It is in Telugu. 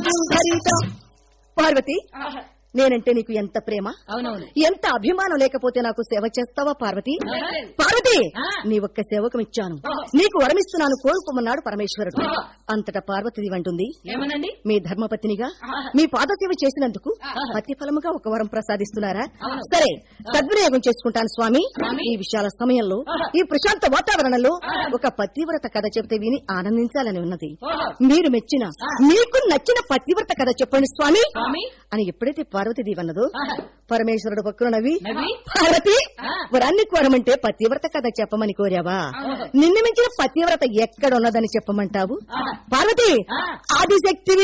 భరిత పార్వతి ఆహా. నేనంటే నీకు ఎంత ప్రేమ అవునవును ఎంత అభిమానం లేకపోతే నాకు సేవ చేస్తావా పార్వతి లేదు. పార్వతి ఆ. నీ ఒక్క సేవకం ఇచ్చాను ఓహో. నీకు వరమిస్తున్నాను కోరుకోమన్నాడు పరమేశ్వరుడు ఓహో. అంతటా పార్వతి అంటుంది ఏమనండి మీ ధర్మపత్నిగా ఆహా. మీ పాదసేవ చేసినందుకు ఆహా. పతి ఫలముగా ఒక వరం ప్రసాదిస్తున్నారా అవును. సరే సద్వినియోగం చేసుకుంటాను స్వామి స్వామి. ఈ విశాల సమయంలో ఆహా. ఈ ప్రశాంత వాతావరణంలో ఆహా. ఒక పతివ్రత కథ చెబితే విని ఆనందించాలని ఉన్నది ఓహో. మీరు మెచ్చిన ఆ. మీకు నచ్చిన పతివ్రత కథ చెప్పండి స్వామి స్వామి అని ఎప్పుడైతే పార్వతీదేవి అన్నదో ఆహా. పరమేశ్వరుడు పక్కన నవ్వి నవ్వి? పార్వతి ఆ. వరాన్ని కోరమంటే పతివ్రత కథ చెప్పమని కోరావా ఓహో. నిన్ను మించిన పతివ్రత ఎక్కడ ఉన్నదని చెప్పమంటావు ఆహా. పార్వతి ఆ. ఆదిశక్తి